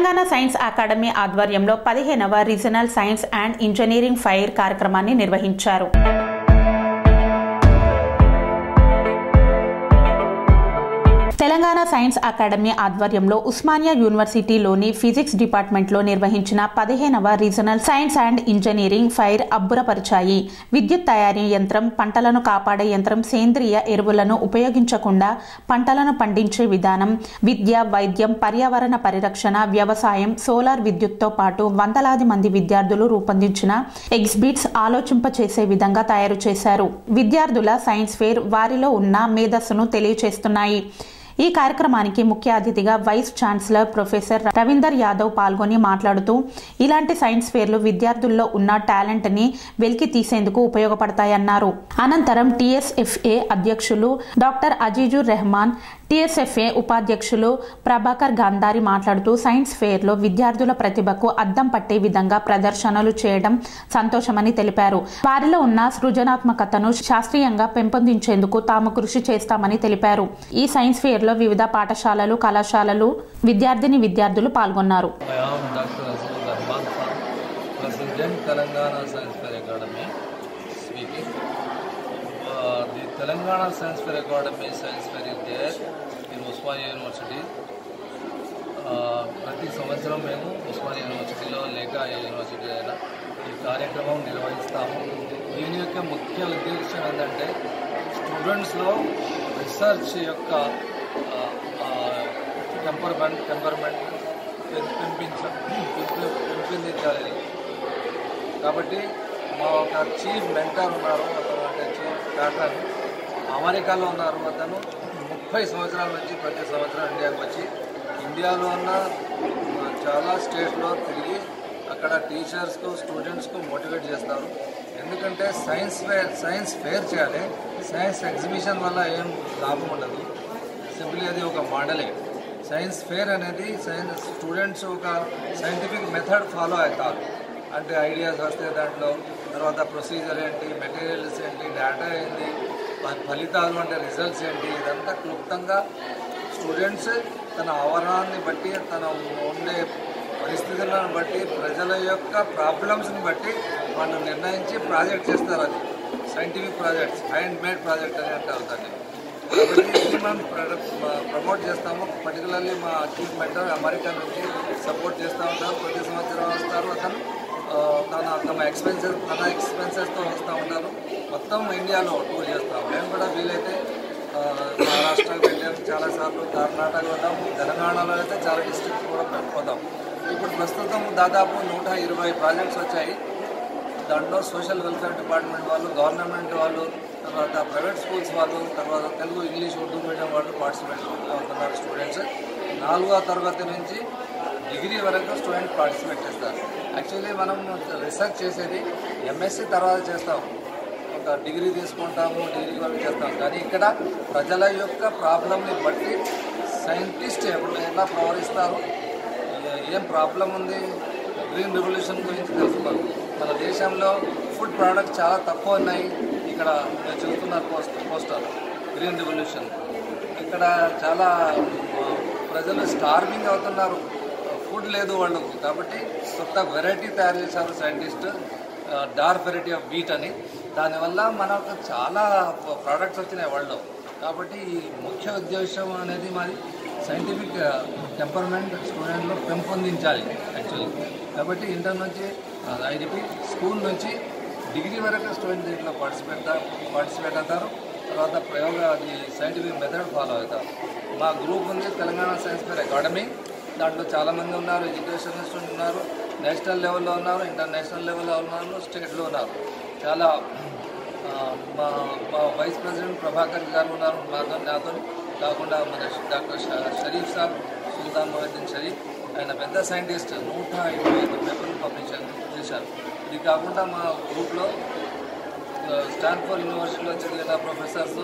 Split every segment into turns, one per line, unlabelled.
Telangana science academy ఆధ్వర్యంలో పదిహేనవ regional science and engineering fair కార్యక్రమాన్ని నిర్వహించారు తెలంగాణ సైన్స్ అకాడమీ ఆధ్వర్యంలో ఉస్మానియా యూనివర్సిటీలోని ఫిజిక్స్ డిపార్ట్మెంట్లో నిర్వహించిన పదిహేనవ regional science and engineering fair అబ్బురపరిచాయి విద్యుత్ తయారీ యంత్రం పంటలను కాపాడే యంత్రం సేంద్రియ ఎరువులను ఉపయోగించకుండా పంటలను పండించే విధానం విద్య వైద్యం పర్యావరణ పరిరక్షణ వ్యవసాయం సోలార్ విద్యుత్తో పాటు వందలాది మంది విద్యార్థులు రూపొందించిన ఎగ్జిబిట్స్ ఆలోచింపచేసే విధంగా తయారు చేశారు విద్యార్థుల సైన్స్ ఫేర్ వారిలో ఉన్న మేధస్సును తెలియచేస్తున్నాయి ఈ కార్యక్రమానికి ముఖ్య అతిథిగా vice chancellor professor Ravinder Yadav పాల్గొని మాట్లాడుతూ ఇలాంటి సైన్స్ ఫేర్లు విద్యార్థుల్లో ఉన్న టాలెంట్ ని వెలికి తీసేందుకు ఉపయోగపడతాయన్నారు అనంతరం టీఎస్ఎఫ్ఏ అధ్యక్షులు డాక్టర్ అజీజుర్ రెహమాన్ టీఎస్ఎఫ్ఏ ఉపాధ్యక్షులు ప్రభాకర్ గాంధారి మాట్లాడుతూ సైన్స్ ఫేర్లో విద్యార్థుల ప్రతిభకు అద్దం పట్టే విధంగా ప్రదర్శనలు చేయడం సంతోషమని తెలిపారు వారిలో ఉన్న సృజనాత్మకతను శాస్త్రీయంగా పెంపొందించేందుకు తాము కృషి చేస్తామని తెలిపారు ఈ సైన్స్ ఫేర్లో వివిధ పాఠశాలలు కళాశాలలు విద్యార్థిని విద్యార్థులు పాల్గొన్నారు
I am Dr. Azizur Rahman Khan, President Telangana Science Fair Academy speaking. Uh, the Telangana Science Fair Academy Science Fair is there in Usmania University. Uh, ప్రతి సంవత్సరం మేము ఉస్మానియా యూనివర్సిటీలో లేక ఏ యూనివర్సిటీ అయినా ఈ కార్యక్రమం నిర్వహిస్తాము దీని యొక్క ముఖ్య ఉద్దేశం ఏంటంటే స్టూడెంట్స్లో రీసెర్చ్ యొక్క టెంపర్మెంట్ టెంపర్మెంట్ పెంపించ పెంపొందించాలి కాబట్టి మా ఒక చీఫ్ మెంటర్ ఉన్నారు అతను అంటే చీఫ్ ప్యాటర్న్ అమెరికాలో ఉన్నారు అతను ముప్పై సంవత్సరాల నుంచి ప్రతి సంవత్సరం ఇండియాకి వచ్చి ఇండియాలో ఉన్న ఆ, చాలా స్టేట్స్లో తిరిగి అక్కడ టీచర్స్కు స్టూడెంట్స్కు మోటివేట్ చేస్తారు ఎందుకంటే సైన్స్ ఫేర్ సైన్స్ ఫేర్ చేయాలి సైన్స్ ఎగ్జిబిషన్ వల్ల ఏం లాభం ఉండదు సింప్లీ అది ఒక మోడలే సైన్స్ ఫేర్ అనేది సైన్స్ స్టూడెంట్స్ ఒక సైంటిఫిక్ మెథడ్ ఫాలో అవుతారు అంటే ఐడియాస్ వస్తే దాంట్లో తర్వాత ప్రొసీజర్ ఏంటి మెటీరియల్స్ ఏంటి డేటా ఏంటి ఫ- ఫలితాలు అంటే రిజల్ట్స్ ఏంటి ఇదంతా క్లుప్తంగా స్టూడెంట్స్ తన ఆవరణాన్ని బట్టి తన ఉండే పరిస్థితులను బట్టి ప్రజల యొక్క ప్రాబ్లమ్స్ని బట్టి వాళ్ళు నిర్ణయించి ప్రాజెక్ట్ చేస్తారు అది scientific projects hand made project అని అంటారు దాన్ని కాబట్టి ఇది మనం ప్రమోట్ చేస్తాము పర్టికులర్లీ మా చీఫ్ మెంటర్ అమెరికా నుంచి సపోర్ట్ చేస్తూ ఉంటారు ప్రతి సంవత్సరం వస్తారు అతను ఆ, తన తమ ఎక్స్పెన్సెస్ తన ఎక్స్పెన్సెస్తో వస్తూ ఉంటారు మొత్తం ఇండియాలో టూర్ చేస్తాం మేము కూడా వీలైతే ఆ, మహారాష్ట్రకి వెళ్ళాం చాలాసార్లు కర్ణాటక వెళ్ళాం తెలంగాణలో అయితే చాలా డిస్ట్రిక్ట్స్ కూడా పోతాం ఇప్పుడు ప్రస్తుతం దాదాపు నూట ఇరవై ప్రాజెక్ట్స్ వచ్చాయి దాంట్లో సోషల్ వెల్ఫేర్ డిపార్ట్మెంట్ వాళ్ళు గవర్నమెంట్ వాళ్ళు తర్వాత ప్రైవేట్ స్కూల్స్ వాళ్ళు తర్వాత తెలుగు ఇంగ్లీష్ ఉర్దూ మీడియం వాళ్ళు పార్టిసిపేట్ అవుతున్నారు స్టూడెంట్స్ నాలుగో తరగతి నుంచి డిగ్రీ వరకు స్టూడెంట్ పార్టిసిపేట్ చేస్తారు యాక్చువల్లీ మనం రీసెర్చ్ చేసేది ఎంఎస్సి తర్వాత చేస్తాం ఒక డిగ్రీ తీసుకుంటాము డిగ్రీ వరకు చేస్తాం కానీ ఇక్కడ ప్రజల యొక్క ప్రాబ్లమ్ని బట్టి సైంటిస్ట్ ఎప్పుడు ఎలా ప్రవహిస్తారు ఏ- ఏం ప్రాబ్లం ఉంది గ్రీన్ రెవల్యూషన్ గురించి తెలుసుకోవాలి మన దేశంలో ఫుడ్ ప్రోడక్ట్స్ చాలా తక్కువ ఉన్నాయి ఇక్కడ మీరు చూస్తున్నారు పోస్ట్ పోస్టర్ గ్రీన్ రెవల్యూషన్ ఇక్కడ చాలా ఆ, ప్రజలు స్టార్వింగ్ అవుతున్నారు ఫుడ్ లేదు వాళ్ళకు కాబట్టి కొత్త వెరైటీ తయారు చేశారు scientist dark variety of wheat అని దానివల్ల మనకు చాలా ప్రోడక్ట్స్ వచ్చినాయి వాళ్ళు కాబట్టి ఈ ముఖ్య ఉద్దేశం అనేది మాది సైంటిఫిక్ టెంపర్మెంట్ స్టూడెంట్లో పెంపొందించాలి యాక్చువల్లీ కాబట్టి ఇంటర్ నుంచి ఐడిపి స్కూల్ నుంచి డిగ్రీ వరకు స్టూడెంట్ దీంట్లో పార్టిసిపేట్ పార్టిసిపేట్ అవుతారు తర్వాత ప్రయోగ అది సైంటిఫిక్ మెథడ్ ఫాలో అవుతారు మా గ్రూప్ ఉంది తెలంగాణ సైన్స్ ఫేర్ అకాడమీ దాంట్లో చాలామంది ఉన్నారు ఎడ్యుకేషనిస్ట్ ఉన్నారు నేషనల్ లెవెల్లో ఉన్నారు ఇంటర్నేషనల్ లెవెల్లో ఉన్నారు స్టేట్లో ఉన్నారు చాలా ఆ, మా మా వైస్ ప్రెసిడెంట్ ప్రభాకర్ గారు ఉన్నారు నాతో నాతో కాకుండా మన డాక్టర్ ష- షరీఫ్ సార్ సుల్తాన్ మొహిద్దీన్ షరీఫ్ ఆయన పెద్ద సైంటిస్ట్ నూట ఇరవై ఐదు పేపర్లు పబ్లిష్ చేశారు ఇది కాకుండా మా గ్రూప్లో ఆ, స్టాన్ఫోర్డ్ యూనివర్సిటీలో చదివిన ప్రొఫెసర్స్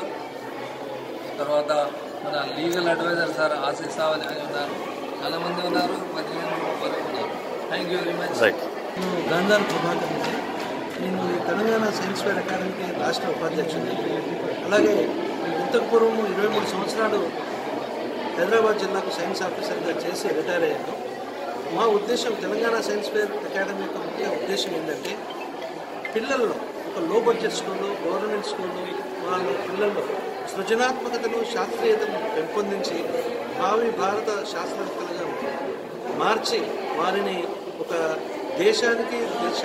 తర్వాత మన legal adviser sir Ashish Savali అని ఉన్నారు చాలామంది ఉన్నారు పదిహేను వరకు ఉన్నారు థ్యాంక్ యూ వెరీ మచ్
నేను గాంధార్ ప్రభాకర్ అండి. నేను ఈ తెలంగాణ సైన్స్ ఫేర్ అకాడమీకి రాష్ట్ర ఉపాధ్యక్షుడిని అలాగే ఇంతకు పూర్వం ఇరవై మూడు సంవత్సరాలు హైదరాబాద్ జిల్లాకు సైన్స్ ఆఫీసర్గా చేసి రిటైర్ అయ్యాను మా ఉద్దేశం తెలంగాణ సైన్స్ ఫేర్ అకాడమీ యొక్క ముఖ్య ఉద్దేశం ఏంటంటే పిల్లల్లో ఒక లో బడ్జెట్ స్కూళ్ళు గవర్నమెంట్ స్కూళ్ళు వాళ్ళ పిల్లల్లో సృజనాత్మకతను శాస్త్రీయతను పెంపొందించి భావి భారత శాస్త్రవేత్తలుగా మార్చి వారిని ఒక దేశానికి దశ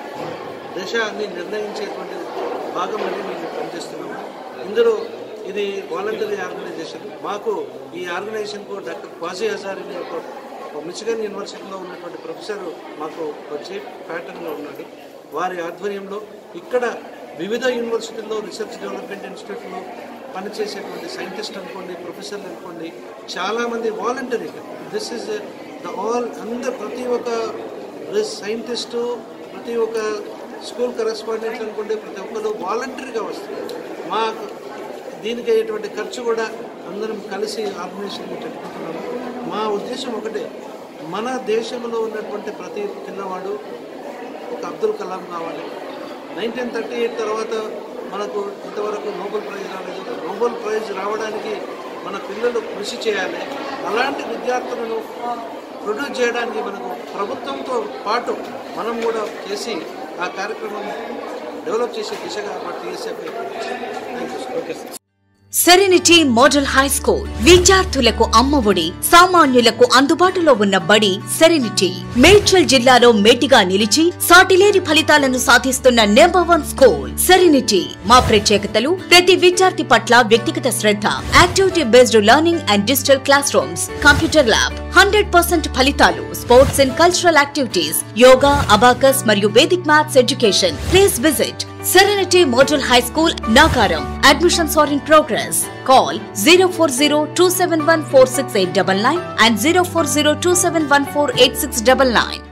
దేశాన్ని నిర్ణయించేటువంటి భాగం అని మేము పనిచేస్తున్నాము ఇందులో ఇది వాలంటరీ ఆర్గనైజేషన్ మాకు ఈ ఆర్గనైజేషన్కు డాక్టర్ క్వాజీ హజార్ అనే ఒక ఒక మిచిగన్ యూనివర్సిటీలో ఉన్నటువంటి ప్రొఫెసర్ మాకు వచ్చి ప్యాటర్న్గా ఉన్నాడు వారి ఆధ్వర్యంలో ఇక్కడ వివిధ యూనివర్సిటీల్లో రీసెర్చ్ డెవలప్మెంట్ ఇన్స్టిట్యూట్లో పనిచేసేటువంటి సైంటిస్ట్ అనుకోండి ప్రొఫెసర్లు అనుకోండి చాలామంది వాలంటరీగా దిస్ ఇస్ ద ఆల్ అందరు ప్రతి ఒక్క సైంటిస్టు ప్రతి ఒక్క స్కూల్ కరెస్పాండెంట్ అనుకోండి ప్రతి ఒక్కరు వాలంటరీగా వస్తారు మా దీనికి అయ్యేటువంటి ఖర్చు కూడా అందరం కలిసి ఆర్గనైజేషన్ పెట్టుకుంటున్నాము మా ఉద్దేశం ఒకటే మన దేశంలో ఉన్నటువంటి ప్రతి పిల్లవాడు ఒక అబ్దుల్ కలాం కావాలి నైన్టీన్ థర్టీ ఎయిట్ తర్వాత మనకు ఇంతవరకు నోబెల్ ప్రైజ్ రాలేదు నోబెల్ ప్రైజ్ రావడానికి మన పిల్లలు కృషి చేయాలి అలాంటి విద్యార్థులను ప్రొడ్యూస్ చేయడానికి మనకు ప్రభుత్వంతో పాటు మనం కూడా చేసి ఆ కార్యక్రమం డెవలప్ చేసే దిశగా మా TSF thank you okay sir
Serenity Model High School విద్యార్థులకు అమ్మఒడి సామాన్యులకు అందుబాటులో ఉన్న బడి సెరెనిటీ మేడ్చల్ జిల్లాలో మేటిగా నిలిచి సాటిలేని ఫలితాలను సాధిస్తున్న నెంబర్ వన్ స్కూల్ సెరెనిటీ మా ప్రత్యేకతలు ప్రతి విద్యార్థి పట్ల వ్యక్తిగత శ్రద్ధ activity based learning and digital classrooms computer lab hundred percent ఫలితాలు sports and cultural activities yoga abacus మరియు Vedic maths education please visit Serenity Model High School, Nagaram. Admissions are in progress. Call 040 and 040 271 8699.